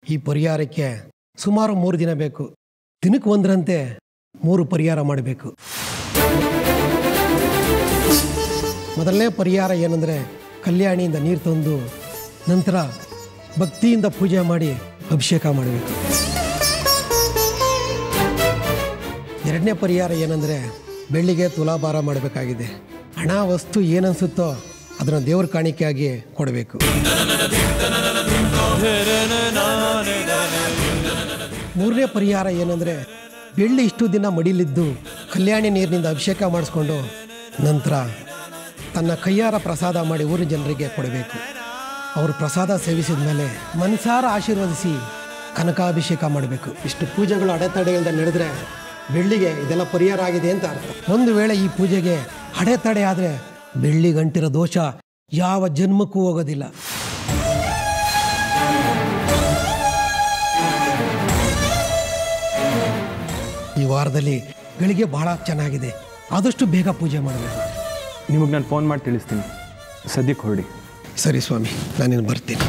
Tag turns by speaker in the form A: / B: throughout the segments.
A: ಈ ಪರಿಹಾರಕ್ಕೆ ಸುಮಾರು ಮೂರು ದಿನ ಬೇಕು ದಿನಕ್ಕೆ ಒಂದರಂತೆ ಮೂರು ಪರಿಹಾರ ಮಾಡಬೇಕು ಮೊದಲನೇ ಪರಿಹಾರ ಏನಂದರೆ ಕಲ್ಯಾಣಿಯಿಂದ ನೀರು ತಂದು ನಂತರ ಭಕ್ತಿಯಿಂದ ಪೂಜೆ ಮಾಡಿ ಅಭಿಷೇಕ ಮಾಡಬೇಕು ಎರಡನೇ ಪರಿಹಾರ ಏನಂದರೆ ಬೆಳ್ಳಿಗೆ ತುಲಾಭಾರ ಮಾಡಬೇಕಾಗಿದೆ ಹಣ ವಸ್ತು ಏನನ್ಸುತ್ತೋ ಅದನ್ನು ದೇವ್ರ ಕಾಣಿಕೆಯಾಗಿ ಕೊಡಬೇಕು ಮೂರನೇ ಪರಿಹಾರ ಏನಂದರೆ ಬೆಳ್ಳಿ ಇಷ್ಟು ದಿನ ಮಡಿಲಿದ್ದು ಕಲ್ಯಾಣಿ ನೀರಿನಿಂದ ಅಭಿಷೇಕ ಮಾಡಿಸ್ಕೊಂಡು ನಂತರ ತನ್ನ ಕೈಯಾರ ಪ್ರಸಾದ ಮಾಡಿ ಊರಿನ ಜನರಿಗೆ ಕೊಡಬೇಕು ಅವರು ಪ್ರಸಾದ ಸೇವಿಸಿದ ಮೇಲೆ ಮನಸಾರ ಆಶೀರ್ವದಿಸಿ ಕನಕಾಭಿಷೇಕ ಮಾಡಬೇಕು ಇಷ್ಟು ಪೂಜೆಗಳು ಅಡೆತಡೆಯಿಂದ ನಡೆದ್ರೆ ಬೆಳ್ಳಿಗೆ ಇದೆಲ್ಲ ಪರಿಹಾರ ಆಗಿದೆ ಅಂತ ಅರ್ಥ ಒಂದು ವೇಳೆ ಈ ಪೂಜೆಗೆ ಅಡೆತಡೆ ಆದರೆ ಬೆಳ್ಳಿ ಗಂಟಿರೋ ದೋಷ ಯಾವ ಜನ್ಮಕ್ಕೂ ಹೋಗೋದಿಲ್ಲ ಈ ವಾರದಲ್ಲಿ ಗಳಿಗೆ ಬಹಳ ಚೆನ್ನಾಗಿದೆ ಆದಷ್ಟು ಬೇಗ ಪೂಜೆ ಮಾಡಬೇಕು
B: ನಿಮಗೆ ನಾನು ಫೋನ್ ಮಾಡಿ ತಿಳಿಸ್ತೀನಿ ಸದ್ಯಕ್ಕೆ ಹೊರಡಿ
A: ಸರಿ ಸ್ವಾಮಿ ನಾನಿನ್ನು ಬರ್ತೀನಿ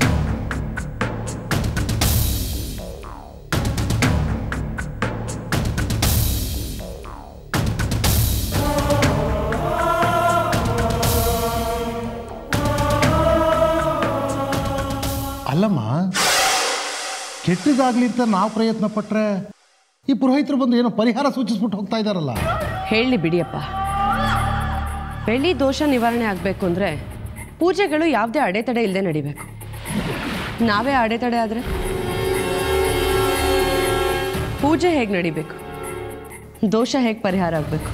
C: ಅಲ್ಲಮ್ಮ ಕೆಟ್ಟದಾಗ್ಲಿ ಅಂತ ನಾವು ಪ್ರಯತ್ನ ಪಟ್ರೆ ಈ ಪುರೋಹಿತರು ಬಂದು ಏನೋ ಪರಿಹಾರ ಸೂಚಿಸ್ಬಿಟ್ಟು ಹೋಗ್ತಾ ಇದ್ದಾರಲ್ಲ
D: ಹೇಳಿ ಬಿಡಿಯಪ್ಪ ಬೆಳ್ಳಿ ದೋಷ ನಿವಾರಣೆ ಆಗಬೇಕು ಅಂದರೆ ಪೂಜೆಗಳು ಯಾವುದೇ ಅಡೆತಡೆ ಇಲ್ಲದೆ ನಡಿಬೇಕು ನಾವೇ ಅಡೆತಡೆ ಆದರೆ ಪೂಜೆ ಹೇಗೆ ನಡಿಬೇಕು ದೋಷ ಹೇಗೆ ಪರಿಹಾರ ಆಗಬೇಕು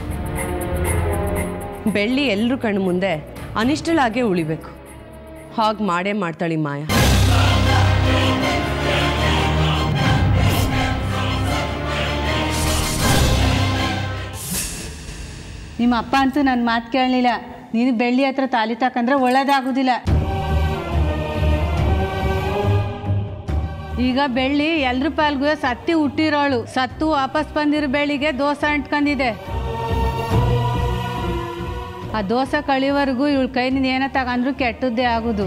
D: ಬೆಳ್ಳಿ ಎಲ್ಲರೂ ಕಣ್ಣು ಮುಂದೆ ಅನಿಷ್ಟಳಾಗೇ ಉಳಿಬೇಕು ಹಾಗೆ ಮಾಡೇ ಮಾಡ್ತಾಳಿ ಮಾಯ
E: ನಿಮ್ಮ ಅಪ್ಪ ಅಂತೂ ನನ್ನ ಮಾತು ಕೇಳಲಿಲ್ಲ ನೀನು ಬೆಳ್ಳಿ ಹತ್ರ ತಾಲಿ ತಕಂದ್ರೆ ಒಳ್ಳೇದಾಗೋದಿಲ್ಲ ಈಗ ಬೆಳ್ಳಿ ಎಲ್ರ ಪಾಲ್ಗೂ ಸತ್ತಿ ಹುಟ್ಟಿರೋಳು ಸತ್ತು ವಾಪಸ್ ಬಂದಿರೋ ಬೆಳ್ಳಿಗೆ ದೋಸೆ ಅಂಟ್ಕೊಂಡಿದೆ ಆ ದೋಸೆ ಕಳಿವರೆಗೂ ಇವಳ ಕೈನಿಂದ ಏನ ತಗೊಂಡ್ರು ಕೆಟ್ಟದ್ದೇ ಆಗುದು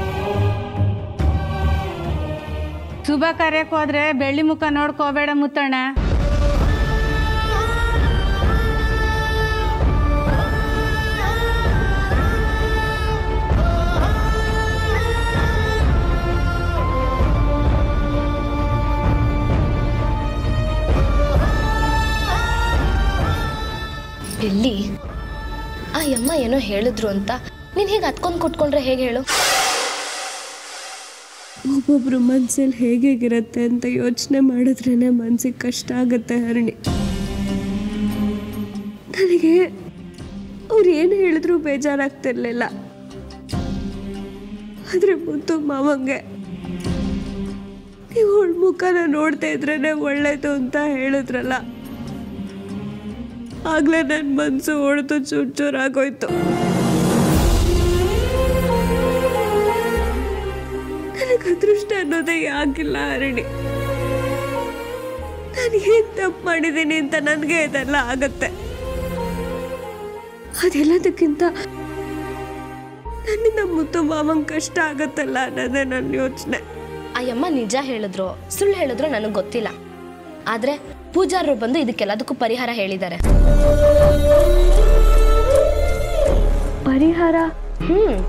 E: ಶುಭ ಕಾರ್ಯಕ್ಕೆ ಹೋದ್ರೆ ಬೆಳ್ಳಿ ಮುಖ ನೋಡ್ಕೋಬೇಡ ಮುತ್ತಣ್ಣ
F: ಬೆಳ್ಳಿ ಆ ಯಮ್ಮ ಏನೋ ಹೇಳಿದ್ರು ಅಂತ ನೀನು ಹೀಗೆ ಹತ್ಕೊಂಡು ಕುತ್ಕೊಂಡ್ರೆ ಹೇಗೆ ಹೇಳು
G: ಒಬ್ಬೊಬ್ರು ಮನ್ಸಲ್ಲಿ ಹೇಗೇಗಿರುತ್ತೆ ಅಂತ ಯೋಚನೆ ಮಾಡಿದ್ರೇ ಮನ್ಸಿಗೆ ಕಷ್ಟ ಆಗುತ್ತೆ ಹರಣಿ ನನಗೆ ಅವ್ರು ಏನು ಹೇಳಿದ್ರು ಬೇಜಾರಾಗ್ತಿರ್ಲಿಲ್ಲ ಆದರೆ ಮುದ್ದು ಮಾವಂಗೆ ನೀವು ಅವಳ ಮುಖನ ನೋಡ್ತಾ ಇದ್ರೇನೆ ಒಳ್ಳೇದು ಅಂತ ಹೇಳಿದ್ರಲ್ಲ ಆಗ್ಲೇ ನನ್ನ ಮನಸ್ಸು ಹೊಡೆದು ಚೂರ್ ಚೂರಾಗೋಯ್ತು ನನಗೆ ಅದೃಷ್ಟ ಅನ್ನೋದೇ ಯಾಕಿಲ್ಲ ಹರಣಿ ನಾನು ಏನ್ ತಪ್ಪು ಮಾಡಿದ್ದೀನಿ ಅಂತ ನನಗೆ ಇದೆಲ್ಲ ಆಗತ್ತೆ ಅದೆಲ್ಲದಕ್ಕಿಂತ ನನ್ನಿಂದ ಮುತ್ತು ಮಾವಂಗ್ ಕಷ್ಟ ಆಗತ್ತಲ್ಲ ಅನ್ನೋದೇ ನನ್ನ ಯೋಚನೆ
F: ಆ ಯಮ್ಮ ನಿಜ ಹೇಳಿದ್ರು ಸುಳ್ಳು ಹೇಳಿದ್ರು ನನಗೆ ಗೊತ್ತಿಲ್ಲ ಆದರೆ ಪೂಜಾರರು ಬಂದು ಇದಕ್ಕೆಲ್ಲದಕ್ಕೂ ಪರಿಹಾರ ಹೇಳಿದ್ದಾರೆ
G: ಪರಿಹಾರ
F: ಹ್ಮ್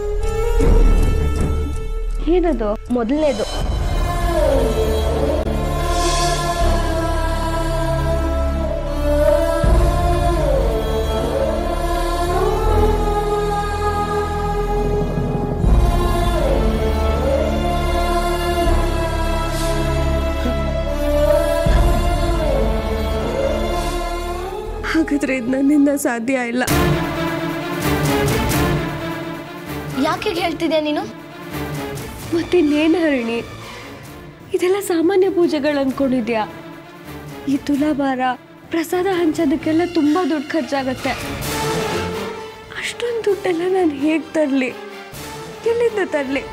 G: ಏನದು
F: ಮೊದಲನೇದು
G: ಹಾಗಾದ್ರೆ ಇದು ನನ್ನಿಂದ ಸಾಧ್ಯ ಇಲ್ಲ
F: ಯಾಕೆ ಹೀಗ್ ಹೇಳ್ತಿದ್ಯಾ ನೀನು
G: ಮತ್ತಿನ್ನೇನು ಹರಣಿ ಇದೆಲ್ಲ ಸಾಮಾನ್ಯ ಪೂಜೆಗಳು ಅನ್ಕೊಂಡಿದ್ಯಾ ಈ ತುಲಾಭಾರ ಪ್ರಸಾದ ಹಂಚೋದಕ್ಕೆಲ್ಲ ತುಂಬ ದುಡ್ಡು ಖರ್ಚಾಗತ್ತೆ ಅಷ್ಟೊಂದು ದುಡ್ಡೆಲ್ಲ ನಾನು ಹೇಗೆ ತರಲಿ ಎಲ್ಲಿಂದ ತರಲಿ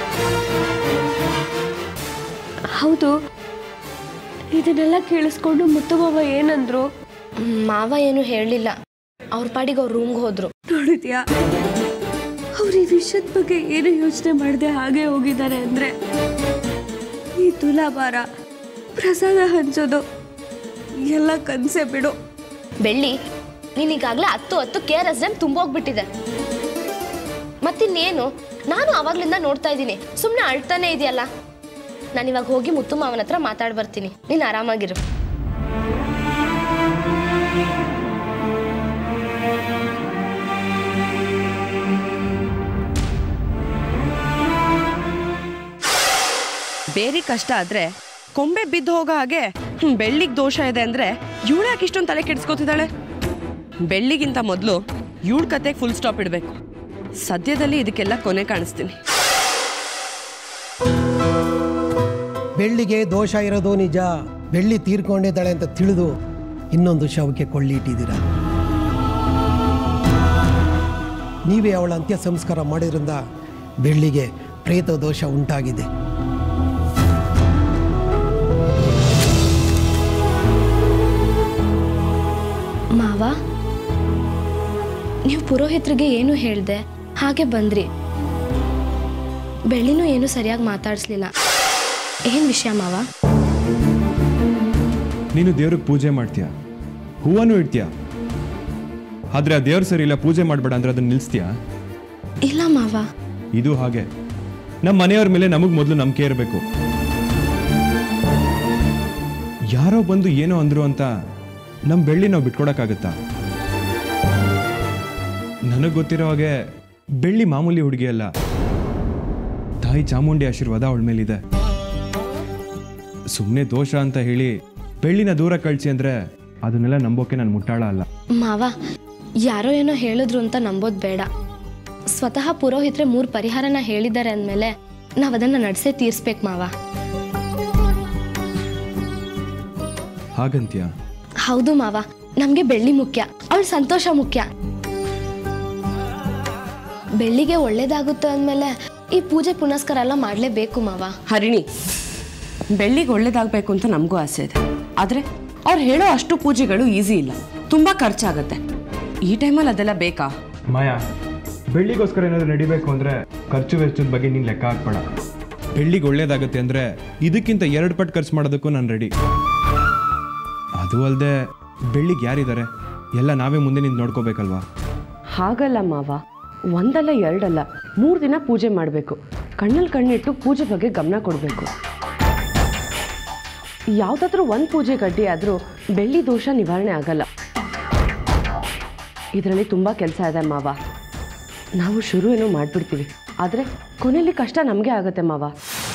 G: ಹೌದು ಇದನ್ನೆಲ್ಲ ಕೇಳಿಸ್ಕೊಂಡು ಮುತ್ತುಮಾವ ಏನಂದ್ರು
F: ಮಾವ ಏನು ಹೇಳಲಿಲ್ಲ ಅವ್ರ ಪಾಡಿಗೆ ಅವ್ರ ರೂಮ್ಗೆ ಹೋದ್ರು
G: ನೋಡಿದ್ಯಾ ಅವ್ರು ಈ ವಿಷಯದ ಬಗ್ಗೆ ಏನು ಯೋಚನೆ ಮಾಡದೆ ಹಾಗೆ ಹೋಗಿದ್ದಾರೆ ಅಂದ್ರೆ ಈ ತುಲಾಭಾರ ಪ್ರಸಾದ ಹಂಚೋದು ಎಲ್ಲ ಕನಸೆ ಬಿಡು
F: ಬೆಳ್ಳಿ ನೀನೀಗಾಗಲೇ ಹತ್ತು ಹತ್ತು ಕೆ ಆರ್ ಎಸ್ ಡ್ಯಾಮ್ ತುಂಬೋಗ್ಬಿಟ್ಟಿದೆ ಮತ್ತಿನ್ನೇನು ನಾನು ಅವಾಗ್ಲಿಂದ ನೋಡ್ತಾ ಇದ್ದೀನಿ ಸುಮ್ಮನೆ ಅಳ್ತಾನೆ ಇದೆಯಲ್ಲ ನಾನು ಇವಾಗ ಹೋಗಿ ಮುತ್ತು ಮಾವನ ಹತ್ರ ಮಾತಾಡಿ ಬರ್ತೀನಿ ನೀನು ಆರಾಮಾಗಿರು
D: ಬೇರೆ ಕಷ್ಟ ಆದ್ರೆ ಕೊಂಬೆ ಬಿದ್ದು ಹೋಗೋ ಹಾಗೆ ಹ್ಮ್, ಬೆಳ್ಳಿಗ್ ದೋಷ ಇದೆ ಅಂದ್ರೆ ಇವಳು ಯಾಕೆ ಇಷ್ಟೊಂದು ತಲೆ ಕೆಡಿಸ್ಕೋತಿದ್ದಾಳೆ ಬೆಳ್ಳಿಗಿಂತ ಮೊದಲು ಇವಳ ಕತೆಗೆ ಫುಲ್ ಸ್ಟಾಪ್ ಇಡಬೇಕು ಸದ್ಯದಲ್ಲಿ ಇದಕ್ಕೆಲ್ಲ ಕೊನೆ ಕಾಣಿಸ್ತೀನಿ
A: ಬೆಳ್ಳಿಗೆ ದೋಷ ಇರೋದು ನಿಜ ಬೆಳ್ಳಿ ತೀರ್ಕೊಂಡಿದ್ದಾಳೆ ಅಂತ ತಿಳಿದು ಇನ್ನೊಂದು ಶವಕ್ಕೆ ಕೊಳ್ಳಿ ಇಟ್ಟಿದ್ದೀರಾ ನೀವೇ ಅವಳ ಅಂತ್ಯ ಸಂಸ್ಕಾರ ಮಾಡಿದ್ರಿಂದ ಬೆಳ್ಳಿಗೆ ಪ್ರೇತ ದೋಷ ಉಂಟಾಗಿದೆ
F: ಮಾವ ನೀವು ಪುರೋಹಿತರಿಗೆ ಏನು ಹೇಳ್ದೆ ಹಾಗೆ ಬಂದ್ರಿ ಬೆಳ್ಳಿನೂ ಏನು ಸರಿಯಾಗಿ ಮಾತಾಡಿಸ್ಲಿಲ್ಲ ಏನು ವಿಷಯ ಮಾವ
B: ನೀನು ದೇವ್ರಿಗೆ ಪೂಜೆ ಮಾಡ್ತೀಯ ಹೂವನ್ನು ಇಡ್ತೀಯ ಆದ್ರೆ ಆ ದೇವ್ರು ಸರಿ ಇಲ್ಲ ಪೂಜೆ ಮಾಡಬೇಡ ಅಂದ್ರೆ ಅದನ್ನ ನಿಲ್ಲಿಸ್ತೀಯಾ
F: ಇಲ್ಲ ಮಾವ
B: ಇದು ಹಾಗೆ ನಮ್ಮ ಮನೆಯವ್ರ ಮೇಲೆ ನಮಗೆ ಮೊದಲು ನಂಬಿಕೆ ಇರಬೇಕು ಯಾರೋ ಬಂದು ಏನೋ ಅಂದ್ರು ಅಂತ ನಮ್ಮ ಬೆಳ್ಳಿ ನಾವು ಬಿಟ್ಕೊಡಕ್ಕಾಗತ್ತಾ ನನಗೆ ಗೊತ್ತಿರೋ ಹಾಗೆ ಬೆಳ್ಳಿ ಮಾಮೂಲಿ ಹುಡುಗಿ ಅಲ್ಲ ತಾಯಿ ಚಾಮುಂಡಿ ಆಶೀರ್ವಾದ ಅವಳ ಮೇಲಿದೆ ಸುಮ್ಮನೆ ದೋಷ ಅಂತ ಹೇಳಿ ಬೆಳ್ಳಿನ ದೂರ ಕಳಿಸಿ ಅಂದ್ರೆ ಅದನ್ನೆಲ್ಲ ನಂಬೋಕೆ ನಾನು ಮುಟ್ಟಾಳ ಅಲ್ಲ
F: ಮಾವ ಯಾರೋ ಏನೋ ಹೇಳಿದ್ರು ಅಂತ ನಂಬೋದು ಬೇಡ ಸ್ವತಃ ಪುರೋಹಿತ್ರೆ ಮೂರು ಪರಿಹಾರನ ಹೇಳಿದ್ದಾರೆ ಅಂದಮೇಲೆ ನಾವು ಅದನ್ನು ನಡೆಸೇ ತೀರಿಸ್ಬೇಕು ಮಾವ
B: ಹಾಗಂತ್ಯಾ
F: ಹೌದು ಮಾವ ನಮಗೆ ಬೆಳ್ಳಿ ಮುಖ್ಯ ಅವಳ ಸಂತೋಷ ಮುಖ್ಯ ಬೆಳ್ಳಿಗೆ ಒಳ್ಳೇದಾಗುತ್ತೆ ಅಂದಮೇಲೆ ಈ ಪೂಜೆ ಪುನಸ್ಕಾರ ಎಲ್ಲ ಮಾಡಲೇಬೇಕು ಮಾವ
D: ಹರಿಣಿ ಬೆಳ್ಳಿಗೆ ಒಳ್ಳೇದಾಗಬೇಕು ಅಂತ ನಮಗೂ ಆಸೆ ಇದೆ ಆದರೆ ಅವ್ರು ಹೇಳೋ ಅಷ್ಟು ಪೂಜೆಗಳು ಈಸಿ ಇಲ್ಲ ತುಂಬ ಖರ್ಚಾಗತ್ತೆ ಈ ಟೈಮಲ್ಲಿ ಅದೆಲ್ಲ ಬೇಕಾ
B: ಮಾಯಾ ಬೆಳ್ಳಿಗೋಸ್ಕರ ಏನಾದ್ರು ನಡಿಬೇಕು ಅಂದ್ರೆ ಖರ್ಚು ವೆಚ್ಚದ ಬಗ್ಗೆ ನೀನು ಲೆಕ್ಕ ಹಾಕ್ಬೇಡ ಬೆಳ್ಳಿಗೆ ಒಳ್ಳೇದಾಗುತ್ತೆ ಅಂದ್ರೆ ಇದಕ್ಕಿಂತ ಎರಡು ಪಟ್ಟು ಖರ್ಚು ಮಾಡೋದಕ್ಕೂ ನಾನು ರೆಡಿ ಅದು ಅಲ್ಲದೆ ಬೆಳ್ಳಿಗೆ ಯಾರಿದ್ದಾರೆ ಎಲ್ಲ ನಾವೇ ಮುಂದೆ ನಿಂತು ನೋಡ್ಕೋಬೇಕಲ್ವಾ
D: ಹಾಗಲ್ಲ ಮಾವ ಒಂದಲ್ಲ ಎರಡಲ್ಲ ಮೂರು ದಿನ ಪೂಜೆ ಮಾಡಬೇಕು ಕಣ್ಣಲ್ಲಿ ಕಣ್ಣಿಟ್ಟು ಪೂಜೆ ಬಗ್ಗೆ ಗಮನ ಕೊಡಬೇಕು ಯಾವುದಾದ್ರೂ ಒಂದು ಪೂಜೆ ಗಡ್ಡಿ ಆದರೂ ಬೆಳ್ಳಿ ದೋಷ ನಿವಾರಣೆ ಆಗಲ್ಲ ಇದರಲ್ಲಿ ತುಂಬ ಕೆಲಸ ಇದೆ ಮಾವ ನಾವು ಶುರು ಏನೋ ಮಾಡಿಬಿಡ್ತೀವಿ ಆದರೆ ಕೊನೆಯಲ್ಲಿ ಕಷ್ಟ ನಮಗೆ ಆಗುತ್ತೆ ಮಾವ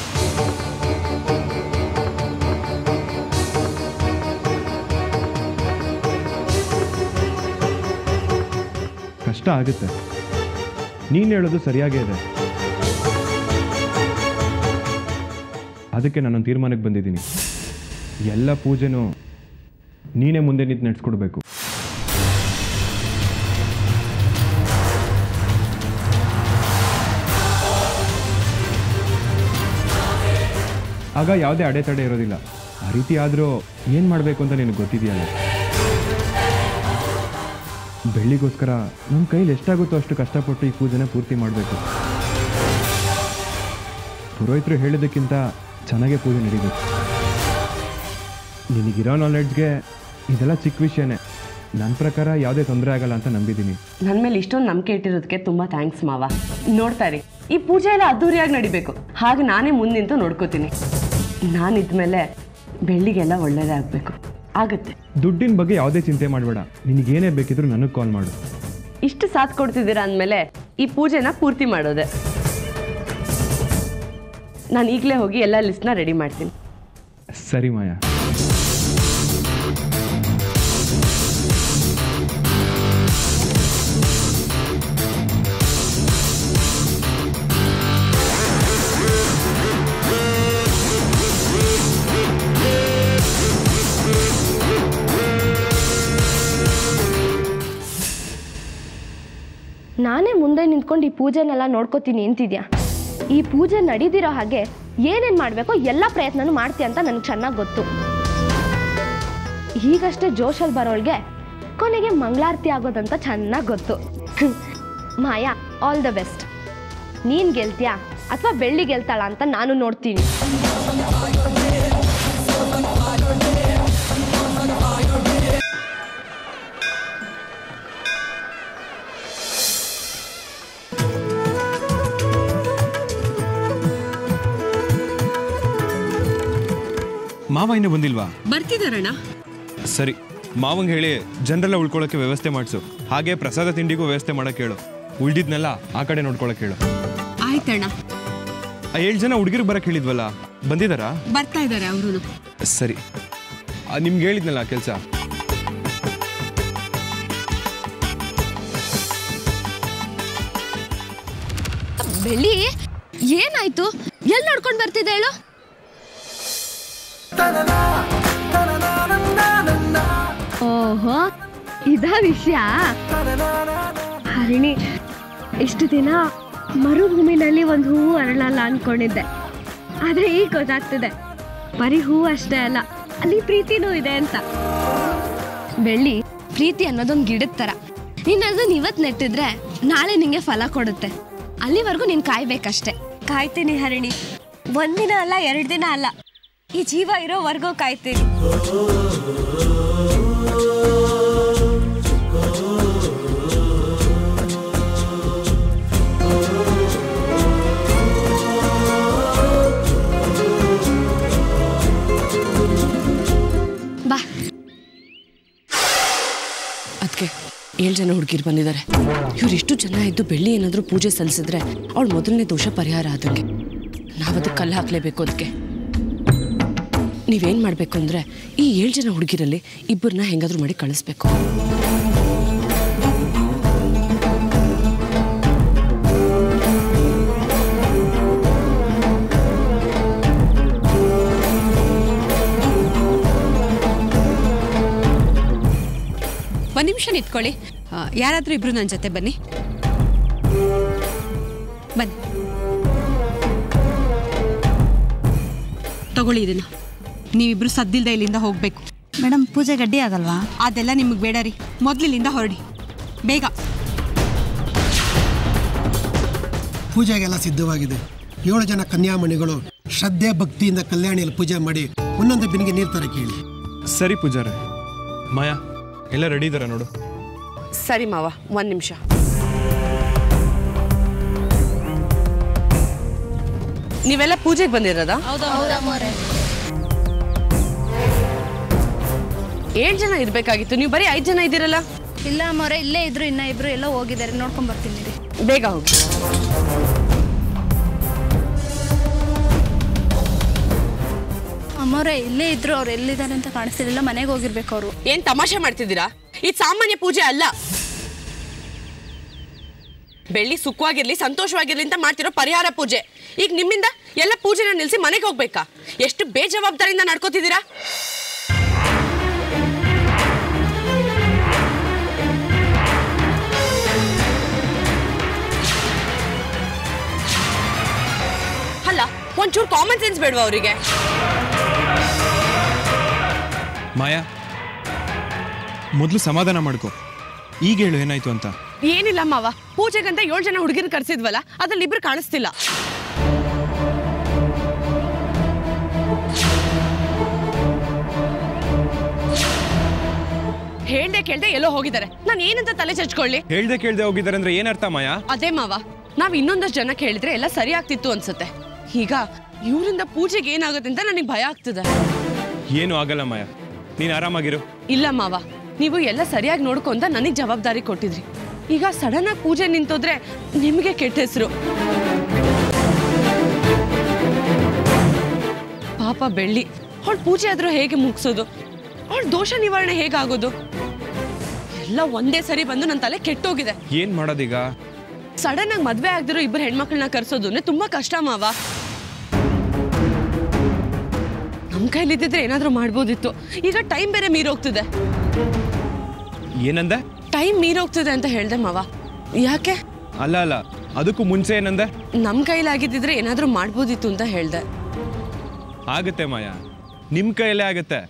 B: ಕಷ್ಟ ಆಗುತ್ತೆ ನೀನು ಹೇಳೋದು ಸರಿಯಾಗೇ ಇದೆ ಅದಕ್ಕೆ ನಾನೊಂದು ತೀರ್ಮಾನಕ್ಕೆ ಬಂದಿದ್ದೀನಿ ಎಲ್ಲ ಪೂಜೆನೂ ನೀನೇ ಮುಂದೆ ನಿಂತು ನಡೆಸ್ಕೊಡ್ಬೇಕು ಆಗ ಯಾವುದೇ ಅಡೆತಡೆ ಇರೋದಿಲ್ಲ ಆ ರೀತಿ ಆದರೂ ಏನು ಮಾಡಬೇಕು ಅಂತ ನಿನಗೆ ಗೊತ್ತಿದೆಯಲ್ಲ ಬೆಳ್ಳಿಗೋಸ್ಕರ ನಮ್ಮ ಕೈಲಿ ಎಷ್ಟಾಗುತ್ತೋ ಅಷ್ಟು ಕಷ್ಟಪಟ್ಟು ಈ ಪೂಜೆನ ಪೂರ್ತಿ ಮಾಡಬೇಕು ಪುರೋಹಿತರು ಹೇಳಿದ್ದಕ್ಕಿಂತ ಚೆನ್ನಾಗೇ ಪೂಜೆ ನಡೀಬೇಕು ನಿನಗಿರೋ ನಾಲೆಡ್ಜ್ಗೆ ಇದೆಲ್ಲ ಚಿಕ್ಕ ವಿಷಯನೇ ನನ್ನ ಪ್ರಕಾರ ಯಾವುದೇ ತೊಂದರೆ ಆಗಲ್ಲ ಅಂತ ನಂಬಿದ್ದೀನಿ
D: ನನ್ನ ಮೇಲೆ ಇಷ್ಟೊಂದು ನಂಬಿಕೆ ಇಟ್ಟಿರೋದಕ್ಕೆ ತುಂಬ ಥ್ಯಾಂಕ್ಸ್ ಮಾವ ನೋಡ್ತಾ ಇರಿ ಈ ಪೂಜೆ ಎಲ್ಲ ಅದ್ದೂರಿಯಾಗಿ ನಡಿಬೇಕು ಹಾಗೆ ನಾನೇ ಮುಂದೆ ನಿಂತು ನೋಡ್ಕೋತೀನಿ ನಾನಿದ್ಮೇಲೆ ಬೆಳ್ಳಿಗೆಲ್ಲ ಒಳ್ಳೇದೇ ಆಗಬೇಕು ಆಗುತ್ತೆ
B: ದುಡ್ಡಿನ ಬಗ್ಗೆ ಯಾವುದೇ ಚಿಂತೆ ಮಾಡಬೇಡ ನಿನಗೇನೇ ಬೇಕಿದ್ರೂ ನನಗೆ ಕಾಲ್ ಮಾಡು
D: ಇಷ್ಟು ಸಾಥ್ ಕೊಡ್ತಿದ್ದೀರಾ ಅಂದಮೇಲೆ ಈ ಪೂಜೆನ ಪೂರ್ತಿ ಮಾಡೋದೆ ನಾನು ಈಗಲೇ ಹೋಗಿ ಎಲ್ಲ ಲಿಸ್ಟ್ನ ರೆಡಿ ಮಾಡ್ತೀನಿ
B: ಸರಿ ಮಾಯಾ
F: ನಾನೇ ಮುಂದೆ ನಿಂತ್ಕೊಂಡು ಈ ಪೂಜೆನೆಲ್ಲ ನೋಡ್ಕೋತೀನಿ ಅಂತಿದ್ಯಾ ಈ ಪೂಜೆ ನಡೀದಿರೋ ಹಾಗೆ ಏನೇನು ಮಾಡಬೇಕೋ ಎಲ್ಲ ಪ್ರಯತ್ನನೂ ಮಾಡ್ತೀಯ ಅಂತ ನನಗೆ ಚೆನ್ನಾಗಿ ಗೊತ್ತು ಈಗಷ್ಟೇ ಜೋಶಲ್ಲಿ ಬರೋಳ್ಗೆ ಕೊನೆಗೆ ಮಂಗಳಾರತಿ ಆಗೋದಂತ ಚೆನ್ನಾಗಿ ಗೊತ್ತು ಮಾಯಾ ಆಲ್ ದ ಬೆಸ್ಟ್ ನೀನು ಗೆಲ್ತೀಯಾ ಅಥವಾ ಬೆಳ್ಳಿ ಗೆಲ್ತಾಳ ಅಂತ ನಾನು ನೋಡ್ತೀನಿ
B: ಮಾವ ಇನ್ನೂ ಬಂದಿಲ್ವಾ
D: ಬರ್ತಿದಾರಣ್ಣ
B: ಸರಿ ಮಾವಂಗೆ ಹೇಳಿ ಜನರೆಲ್ಲ ಉಳ್ಕೊಳ್ಳೋಕೆ ವ್ಯವಸ್ಥೆ ಮಾಡಿಸು ಹಾಗೆ ಪ್ರಸಾದ ತಿಂಡಿಗೂ ವ್ಯವಸ್ಥೆ ಮಾಡಕ್ಕೆ ಹೇಳು ಉಳ್ದಿದ್ನೆಲ್ಲ ಆ ಕಡೆ ನೋಡ್ಕೊಳಕ್ಕೆ ಹೇಳು
D: ಆಯ್ತಣ್ಣ
B: ಆ ಏಳು ಜನ ಹುಡುಗಿರು ಬರಕ್ಕೆ ಹೇಳಿದ್ವಲ್ಲ ಬಂದಿದ್ದಾರಾ
D: ಬರ್ತಾ ಇದ್ದಾರೆ ಅವರು
B: ಸರಿ ನಿಮ್ಗೆ ಹೇಳಿದ್ನಲ್ಲ ಕೆಲಸ
F: ಬೆಳ್ಳಿ ಏನಾಯ್ತು ಎಲ್ಲಿ ನೋಡ್ಕೊಂಡು ಬರ್ತಿದ್ದೆ ಹೇಳು ಓಹೋ ಇದಾ ವಿಷಯ ಹರಿಣಿ ಇಷ್ಟು ದಿನ ಮರುಭೂಮಿನಲ್ಲಿ ಒಂದು ಹೂವು ಅರಳಲ್ಲ ಅನ್ಕೊಂಡಿದ್ದೆ ಆದ್ರೆ ಈಗ ಗೊತ್ತಾಗ್ತಿದೆ ಬರೀ ಹೂವು ಅಷ್ಟೇ ಅಲ್ಲ ಅಲ್ಲಿ ಪ್ರೀತಿನೂ ಇದೆ ಅಂತ ಬೆಳ್ಳಿ ಪ್ರೀತಿ ಅನ್ನೋದೊಂದು ಗಿಡದ ಥರ ನೀನು ಅದನ್ನ ಇವತ್ತು ನೆಟ್ಟಿದ್ರೆ ನಾಳೆ ನಿಂಗೆ ಫಲ ಕೊಡುತ್ತೆ ಅಲ್ಲಿವರೆಗೂ ನೀನು ಕಾಯ್ಬೇಕಷ್ಟೆ
G: ಕಾಯ್ತೀನಿ ಹರಿಣಿ ಒಂದಿನ ಅಲ್ಲ ಎರಡು ದಿನ ಅಲ್ಲ ಈ ಜೀವ ಇರೋವರೆಗೂ ಕಾಯ್ತೀನಿ
F: ಬಾ
D: ಅದಕ್ಕೆ ಏಳು ಜನ ಹುಡುಗಿರು ಬಂದಿದ್ದಾರೆ ಇವ್ರು ಎಷ್ಟು ಜನ ಇದ್ದು ಬೆಳ್ಳಿ ಏನಾದರೂ ಪೂಜೆ ಸಲ್ಲಿಸಿದ್ರೆ ಅವಳು ಮೊದಲನೇ ದೋಷ ಪರಿಹಾರ ಆದಂಗೆ ನಾವು ಅದಕ್ಕೆ ಕಲ್ಲು ಹಾಕಲೇಬೇಕು ಅದಕ್ಕೆ ನೀವೇನು ಮಾಡಬೇಕು ಅಂದರೆ ಈ ಏಳು ಜನ ಹುಡುಗಿರಲ್ಲಿ ಇಬ್ಬರನ್ನ ಹೆಂಗಾದ್ರೂ ಮಾಡಿ ಕಳಿಸ್ಬೇಕು
H: ಒಂದು ನಿಮಿಷ ನಿಂತ್ಕೊಳ್ಳಿ ಆ, ಯಾರಾದ್ರೂ ಇಬ್ರು ನನ್ನ ಜೊತೆ ಬನ್ನಿ ಬನ್ನಿ ತಗೊಳ್ಳಿ ಇದನ್ನ ನೀವಿಬ್ರು ಸದ್ದಿಲ್ದೆ ಇಲ್ಲಿಂದ ಹೋಗ್ಬೇಕು
I: ಮೇಡಮ್ ಪೂಜೆ ಗಡ್ಡಿ ಆಗಲ್ವಾ
H: ಅದೆಲ್ಲ ನಿಮಗೆ ಬೇಡ ರೀ ಮೊದ್ಲು ಇಲ್ಲಿಂದ ಹೊರಡಿ ಬೇಗ
A: ಪೂಜೆಗೆಲ್ಲ ಸಿದ್ಧವಾಗಿದೆ ಏಳು ಜನ ಕನ್ಯಾಮಣಿಗಳು ಶ್ರದ್ಧೆ ಭಕ್ತಿಯಿಂದ ಕಲ್ಯಾಣಿಯಲ್ಲಿ ಪೂಜೆ ಮಾಡಿ ಒಂದೊಂದು ಬಿನಿಗೆ ನೀರು ತರ ಕೇಳಿ
B: ಸರಿ ಪೂಜಾರೆ ಮಾಯಾ ಎಲ್ಲ ರೆಡಿ ಇದ್ದಾರಾ ನೋಡು
D: ಸರಿ ಮಾವ ಒಂದು ನಿಮಿಷ ನೀವೆಲ್ಲ ಪೂಜೆಗೆ ಬಂದಿರೋದಾ ಏಳು ಜನ ಇರಬೇಕಾಗಿತ್ತು ನೀವು ಬರೀ ಐದು ಜನ ಇದ್ದೀರಲ್ಲ
F: ಇಲ್ಲ ಮೊರೆ ಇಲ್ಲೇ ಇದ್ರು ಇನ್ನ ಇಬ್ರು ಎಲ್ಲ ಹೋಗಿದ್ದಾರೆ ನೋಡ್ಕೊಂಡ್ ಬರ್ತೀನಿ ರೀ
D: ಬೇಗ ಹೋಗಿ
F: ಅಮ್ಮವ್ರೆ ಇಲ್ಲೇ ಇದ್ರು ಅವ್ರು ಎಲ್ಲಿದ್ದಾರೆ ಅಂತ ಕಾಣಿಸ್ತಿರ್ಲಿಲ್ಲ ಮನೆಗೆ ಹೋಗಿರ್ಬೇಕು ಅವರು
D: ಏನ್ ತಮಾಷೆ ಮಾಡ್ತಿದ್ದೀರಾ ಇದು ಸಾಮಾನ್ಯ ಪೂಜೆ ಅಲ್ಲ ಬೆಳ್ಳಿ ಸುಖವಾಗಿರ್ಲಿ ಸಂತೋಷವಾಗಿರ್ಲಿ ಅಂತ ಮಾಡ್ತಿರೋ ಪರಿಹಾರ ಪೂಜೆ ಈಗ ನಿಮ್ಮಿಂದ ಎಲ್ಲ ಪೂಜೆನ ನಿಲ್ಸಿ ಮನೆಗೆ ಹೋಗ್ಬೇಕಾ ಎಷ್ಟು ಬೇಜವಾಬ್ದಾರಿಯಿಂದ ನಡ್ಕೋತಿದ್ದೀರಾ ಅಲ್ಲ ಒಂಚೂರು ಕಾಮನ್ ಸೆನ್ಸ್ ಬೇಡವಾ ಅವರಿಗೆ
B: ಮಾಯಾ ಮೊದಲು ಸಮಾಧಾನ ಮಾಡ್ಕೊ ಈಗ ಹೇಳು ಏನಾಯ್ತು ಅಂತ
D: ಏನಿಲ್ಲ ಮಾವ ಪೂಜೆಗಂತ ಏಳು ಜನ ಹುಡುಗಿರು ಕರ್ಸಿದ್ವಲ್ಲ ಅದ್ರಲ್ಲಿ ಇಬ್ರು ಕಾಣಿಸ್ತಿಲ್ಲ ಹೇಳ್ದೆ ಕೇಳ್ದೆ ಎಲ್ಲೋ ಹೋಗಿದ್ದಾರೆ ನಾನು ಏನಂತ ತಲೆ ಚಚ್ಕೊಳ್ಳಿ
B: ಹೇಳ್ದೆ ಕೇಳ್ದೆ ಹೋಗಿದ್ದಾರೆ ಅಂದ್ರೆ ಏನರ್ಥ ಮಾಯಾ
D: ಅದೇ ಮಾವ ನಾವ್ ಇನ್ನೊಂದಷ್ಟು ಜನ ಕೇಳಿದ್ರೆ ಎಲ್ಲ ಸರಿ ಆಗ್ತಿತ್ತು ಅನ್ಸುತ್ತೆ ಈಗ ಇವರಿಂದ ಪೂಜೆಗೆ ಏನಾಗುತ್ತೆ ಅಂತ ನನಗೆ ಭಯ ಆಗ್ತದೆ
B: ಏನು ಆಗಲ್ಲ ಮಾಯಾ ನೀನು ಆರಾಮಾಗಿರು
D: ಇಲ್ಲ ಮಾವ ನೀವು ಎಲ್ಲ ಸರಿಯಾಗಿ ನೋಡ್ಕೊಂತ ನನಗೆ ಜವಾಬ್ದಾರಿ ಕೊಟ್ಟಿದ್ರಿ ಈಗ ಸಡನ್ ಆಗಿ ಪೂಜೆ ನಿಂತೋದ್ರೆ ನಿಮಗೆ ಕೆಟ್ಟ ಹೆಸರು ಪಾಪ ಬೆಳ್ಳಿ ಅವಳ ಪೂಜೆ ಆದ್ರೂ ಹೇಗೆ ಮುಗಿಸೋದು ಅವಳ ದೋಷ ನಿವಾರಣೆ ಹೇಗಾಗೋದು ಎಲ್ಲ ಒಂದೇ ಸರಿ ಬಂದು ನನ್ನ ತಲೆ ಕೆಟ್ಟೋಗಿದೆ
B: ಏನ್ ಮಾಡೋದೀಗ
D: ಸಡನ್ ಆಗಿ ಮದ್ವೆ ಆಗದಿರೋ ಇಬ್ಬರು ಹೆಣ್ಮಕ್ಳನ್ನ ಕರ್ಸೋದು ಅಂದ್ರೆ ತುಂಬಾ ಕಷ್ಟ ಮಾವ ನಮ್ ಕೈಲಿದ್ದಿದ್ರೆ ಏನಾದ್ರೂ ಮಾಡ್ಬೋದಿತ್ತು ಈಗ ಟೈಮ್ ಬೇರೆ ಮೀರೋಗ್ತಿದೆ
B: ಏನಂದೆ
D: ಟೈಮ್ ಮೀರೋಗ್ತಿದೆ ಅಂತ ಹೇಳ್ದೆ ಮಾವ ಯಾಕೆ
B: ಅಲ್ಲ ಅಲ್ಲ ಅದಕ್ಕೂ ಮುಂಚೆ ಏನಂದೆ
D: ನಮ್ ಕೈಲಾಗಿದ್ದಿದ್ರೆ ಏನಾದ್ರೂ ಮಾಡ್ಬೋದಿತ್ತು ಅಂತ ಹೇಳ್ದೆ
B: ಆಗುತ್ತೆ ಮಾಯಾ ನಿಮ್ ಕೈಯಲ್ಲೇ ಆಗತ್ತೆ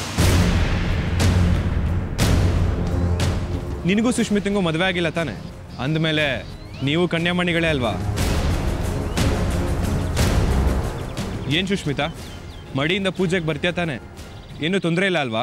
B: ನಿನಗೂ ಸುಷ್ಮಿತಂಗೂ ಮದುವೆ ಆಗಿಲ್ಲ ತಾನೆ ಅಂದಮೇಲೆ ನೀವು ಕನ್ಯಾಮಣಿಗಳೇ ಅಲ್ವಾ ಏನ್ ಸುಷ್ಮಿತಾ ಮಡಿಯಿಂದ ಪೂಜೆಗೆ ಬರ್ತೀಯ ತಾನೆ ಏನು ತೊಂದರೆ ಇಲ್ಲ ಅಲ್ವಾ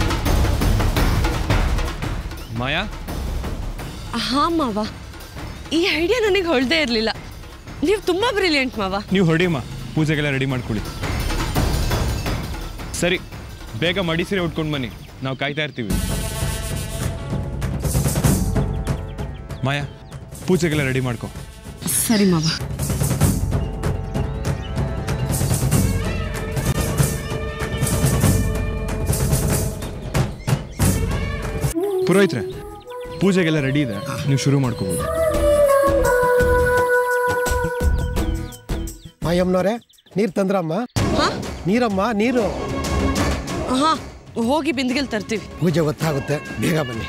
B: ಮಾಯಾ
D: ಹಾ ಮಾವ ಈ ಐಡಿಯಾ ನನಗೆ ಹೊಳ್ದೇ ಇರಲಿಲ್ಲ ನೀವು ತುಂಬ ಬ್ರಿಲಿಯಂಟ್ ಮಾವ
B: ನೀವು ಹೊಡಿಯಮ್ಮ ಪೂಜೆಗೆಲ್ಲ ರೆಡಿ ಮಾಡ್ಕೊಳ್ಳಿ ಸರಿ ಬೇಗ ಮಡಿ ಸೀರೆ ಉಟ್ಕೊಂಡು ಬನ್ನಿ ನಾವು ಕಾಯ್ತಾ ಇರ್ತೀವಿ ಮಾಯಾ ಪೂಜೆಗೆಲ್ಲ ರೆಡಿ ಮಾಡ್ಕೊ
D: ಸರಿ ಮಾವ
B: ಪುರೋಹಿತ್ರೆ ಪೂಜೆಗೆಲ್ಲ ರೆಡಿ ಇದೆ ನೀವು ಶುರು ಮಾಡ್ಕೋಬೋದು
A: ಮಾಯಮ್ಮನವ್ರೆ ನೀರು ತಂದ್ರಮ್ಮ ನೀರಮ್ಮ ನೀರು
D: ಹಾಂ ಹೋಗಿ ಬಿಂದಿಗೆಲ್ ತರ್ತೀವಿ
A: ಪೂಜೆ ಗೊತ್ತಾಗುತ್ತೆ ಬೇಗ ಬನ್ನಿ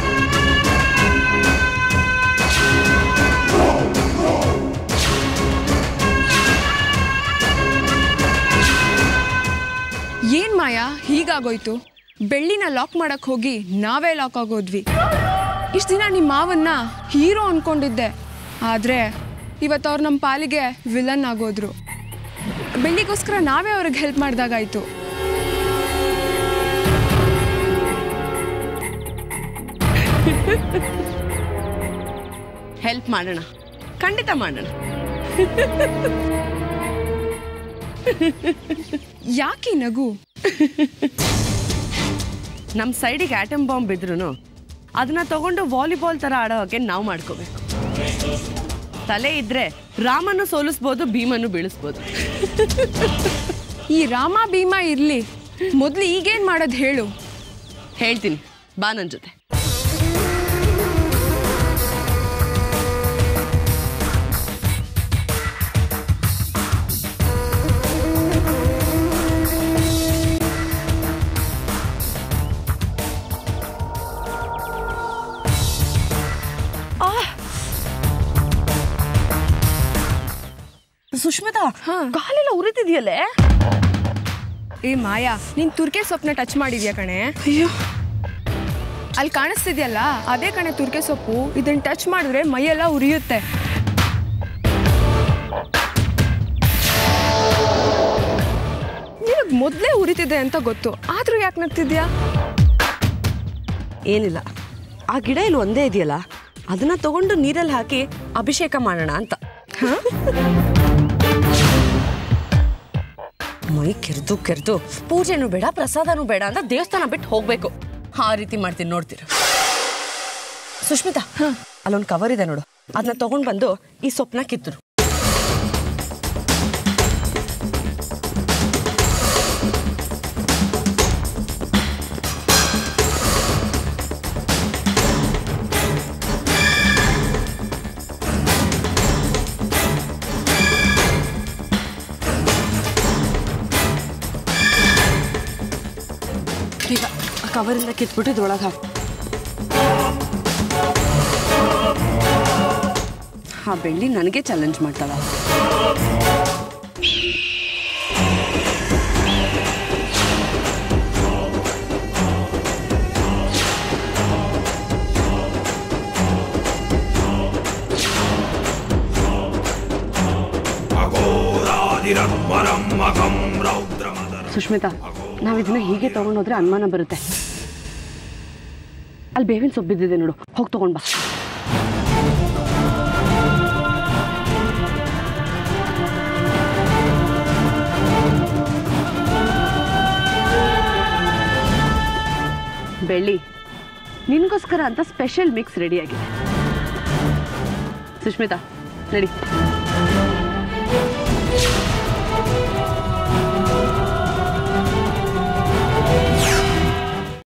J: ಏನ್ ಮಾಯಾ ಹೀಗಾಗೋಯ್ತು ಬೆಳ್ಳಿನ ಲಾಕ್ ಮಾಡಕ್ ಹೋಗಿ ನಾವೇ ಲಾಕ್ ಆಗೋದ್ವಿ ಇಷ್ಟು ದಿನ ನಿಮ್ಮ ಮಾವನ್ನ ಹೀರೋ ಅನ್ಕೊಂಡಿದ್ದೆ ಆದ್ರೆ ಇವತ್ತು ಅವ್ರು ನಮ್ಮ ಪಾಲಿಗೆ ವಿಲನ್ ಆಗೋದ್ರು ಬೆಳ್ಳಿಗೋಸ್ಕರ ನಾವೇ ಅವ್ರಿಗೆ ಹೆಲ್ಪ್ ಮಾಡ್ದಾಗಾಯ್ತು
D: ಹೆಲ್ಪ್ ಮಾಡೋಣ ಖಂಡಿತ ಮಾಡೋಣ
J: ಯಾಕೆ ಈ ನಗು
D: ನಮ್ಮ ಸೈಡಿಗೆ ಆಟಮ್ ಬಾಂಬ್ ಬಿದ್ರೂ ಅದನ್ನ ತಗೊಂಡು ವಾಲಿಬಾಲ್ ಥರ ಆಡೋ ಹಾಗೆ ನಾವು ಮಾಡ್ಕೋಬೇಕು ತಲೆ ಇದ್ರೆ ರಾಮನ್ನು ಸೋಲಿಸ್ಬೋದು ಭೀಮನ್ನು ಬೀಳಿಸ್ಬೋದು
J: ಈ ರಾಮ ಭೀಮ ಇರ್ಲಿ ಮೊದ್ಲು ಈಗೇನ್ ಮಾಡೋದು ಹೇಳು
D: ಹೇಳ್ತೀನಿ ಬಾ ನನ್ನ ಜೊತೆ ಸುಷ್ಮಿತಾ ಕಾಲೆಲ್ಲ ಉರಿತಿದ್ಯಲ್ಲೇ
J: ಏ ಮಾಯಾ ನೀನ್ ತುರ್ಕೆ ಸೊಪ್ಪನ್ನ ಟಚ್ ಮಾಡಿದ್ಯಾ ಕಣೆ
D: ಅಯ್ಯೋ
J: ಅಲ್ಲಿ ಕಾಣಿಸ್ತಿದ್ಯಲ್ಲ ಅದೇ ಕಣೆ ತುರ್ಕೆ ಸೊಪ್ಪು ಇದನ್ನ ಟಚ್ ಮಾಡಿದ್ರೆ ಮೈಯೆಲ್ಲ ಉರಿಯುತ್ತೆ ನಿನಗ್ ಮೊದ್ಲೇ ಉರಿತಿದೆ ಅಂತ ಗೊತ್ತು ಆದ್ರೂ ಯಾಕೆ ನಗ್ತಿದ್ಯಾ
D: ಏನಿಲ್ಲ ಆ ಗಿಡ ಇಲ್ಲಿ ಒಂದೇ ಇದೆಯಲ್ಲ ಅದನ್ನ ತಗೊಂಡು ನೀರಲ್ಲಿ ಹಾಕಿ ಅಭಿಷೇಕ ಮಾಡೋಣ ಅಂತ ಮೈ ಕೆರೆದು ಕೆರೆದು ಪೂಜೆನೂ ಬೇಡ ಪ್ರಸಾದನೂ ಬೇಡ ಅಂತ ದೇವಸ್ಥಾನ ಬಿಟ್ಟು ಹೋಗ್ಬೇಕು ಆ ರೀತಿ ಮಾಡ್ತೀನಿ ನೋಡ್ತೀರ ಸುಷ್ಮಿತಾ ಅಲ್ಲೊಂದು ಕವರ್ ಇದೆ ನೋಡು ಅದನ್ನ ತಗೊಂಡ್ ಬಂದು ಈ ಸೊಪ್ಪನ್ನ ಕಿತ್ತರು ಈಗ ಆ ಕವರಿಂದ ಕಿತ್ಬಿಟ್ಟು ಇದ್ರೊಳಗೆ ಹಾಕಿ ಆ ಬೆಳ್ಳಿ ನನಗೆ ಚಾಲೆಂಜ್ ಮಾಡ್ತಾಳ ಸುಷ್ಮಿತಾ ನಾವು ಇದನ್ನ ಹೀಗೆ ತಗೊಂಡೋದ್ರೆ ಅನುಮಾನ ಬರುತ್ತೆ ಅಲ್ಲಿ ಬೇವಿನ ಸೊಪ್ಪು ಬಿದ್ದಿದೆ ನೋಡು ಹೋಗಿ ತಗೊಂಡ್ ಬಾ ಬೆಳ್ಳಿ ನಿನ್ಗೋಸ್ಕರ ಅಂತ ಸ್ಪೆಷಲ್ ಮಿಕ್ಸ್ ರೆಡಿಯಾಗಿದೆ ಸುಷ್ಮಿತಾ ನಡಿ